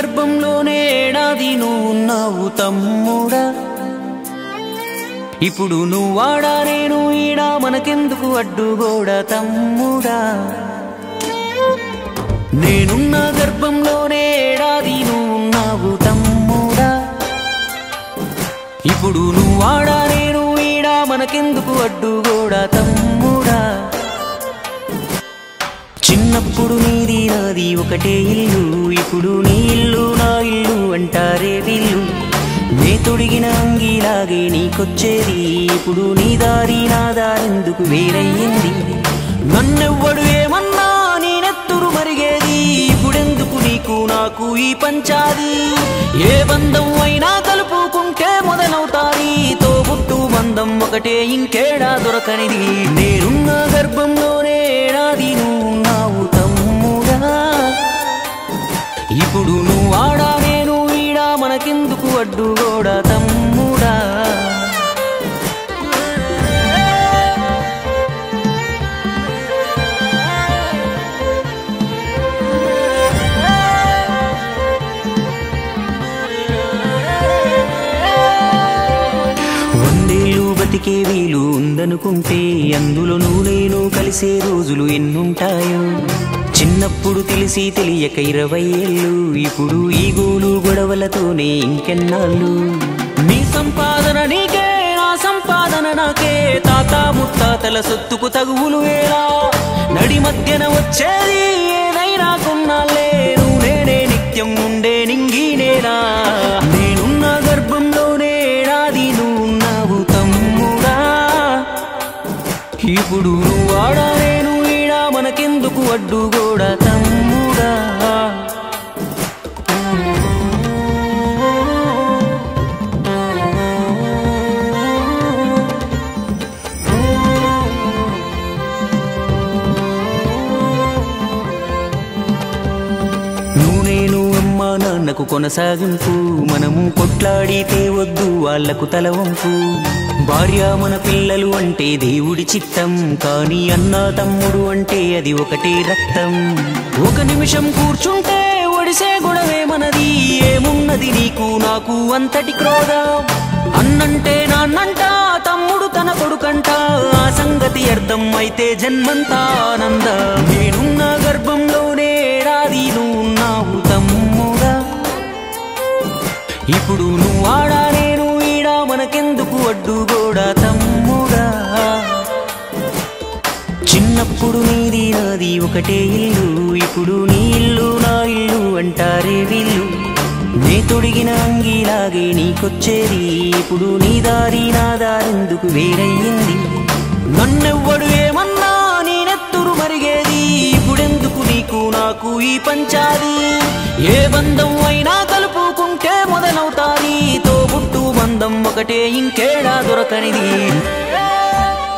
గర్భంలోనే ఏడాది నువ్వు ఉన్నావు తమ్ముడా ఇప్పుడు నువ్వాడా నేను ఈడా మనకెందుకు అడ్డుగోడా తమ్ముడా నేనున్న గర్భంలోనే ఏడాది నువ్వు ఉన్నావు తమ్ముడా ఇప్పుడు నువ్వాడా నేను ఈడా మనకెందుకు అడ్డుగోడా తమ్ముడా చిన్నప్పుడు నీది నాది ఒకటే ఇల్లు ఇప్పుడు నీ ఇల్లు నా ఇల్లు అంటారే వీళ్ళు నే తొడిగిన అంగీలాగే నీకొచ్చేది ఇప్పుడు నీ దారి నా దారెందుకు వేరయ్యింది నన్నెవ్వడు ఏమన్నా నేనెత్తురు మరిగేది ఇప్పుడెందుకు నీకు నాకు ఈ పంచాది ఏ బంధం అయినా కలుపుకుంటే మొదలవుతాది తోబుట్టు బంధం ఒకటే ఇంకేడా దొరకనిది నేనున్న గర్భంలోనే ఏడాది నువ్వు ఉన్నావు తమ్ముడా ఇప్పుడు నువ్వు ఆడా నేను ఈడా మనకెందుకు అడ్డుగోడా తమ్ముడా వందేళ్ళు బతికే వీలు ఉందనుకుంటే అందులో నువ్వు నేను కలిసే రోజులు ఎన్నుంటాయో చిన్నప్పుడు తెలిసి తెలియక ఇరవై ఏళ్ళు ఇప్పుడు ఈ గోలు గొడవలతోనే ఇంకెన్నాళ్ళు నీ సంపాదన నీకే నా సంపాదన నాకే తాత ముత్తాతల సొత్తుకు తగువులు వేలా నడి మధ్యన వచ్చేది ఏదైనా కొన్నాళ్ళే నువ్వు నేనే నిత్యం ఉండే నింగినేనా నేనున్న గర్భంలోనే ఏడాది నువ్వు ఉన్నావు తమ్ముడా ఇప్పుడు నువ్వు ఆడా నేను ఈడా మనకెందుకు అడ్డుగోడా తమ్ముడా నువ్వు నేను అమ్మ నాన్నకు కొనసాగింపు మనము కొట్లాడితే వద్దు వాళ్లకు తల వంపు భార్య మన పిల్లలు అంటే దేవుడి చిత్తం కానీ అన్న తమ్ముడు అంటే అది ఒకటే రక్తం ఒక నిమిషం కూర్చుంటే ఒడిసే గొడవే మనది ఏమున్నది నీకు నాకు అంతటి క్రోధం అన్నంటే నాన్నంట తమ్ముడు తన కొడుకంట ఆ సంగతి అర్థం అయితే జన్మంతా ఆనంద నేనున్న గర్భంలోనే ఏడాది నువ్వు ఉన్నావు తమ్ముడా ఇప్పుడు నువ్వు ఆడా నేను ఈడా మనకెందుకు అడ్డుగోడా తమ్ముడా చిన్నప్పుడు నీది నాది ఒకటే ఇల్లు ఇప్పుడు నీ ఇల్లు నా ఇల్లు అంటారే వీళ్ళు నే తొడిగిన అంగీలాగే నీకొచ్చేది ఇప్పుడు నీ దారి నా దారెందుకు వేరయ్యింది నన్నెవ్వడు ఏమన్నా నేనెత్తురు మరిగేది ఇప్పుడెందుకు నీకు నాకు ఈ పంచాది ఏ బంధం అయినా కలుపుకుంటే మొదలవుతాది తోబుట్టు బంధం ఒకటే ఇంకేడా దొరకనిది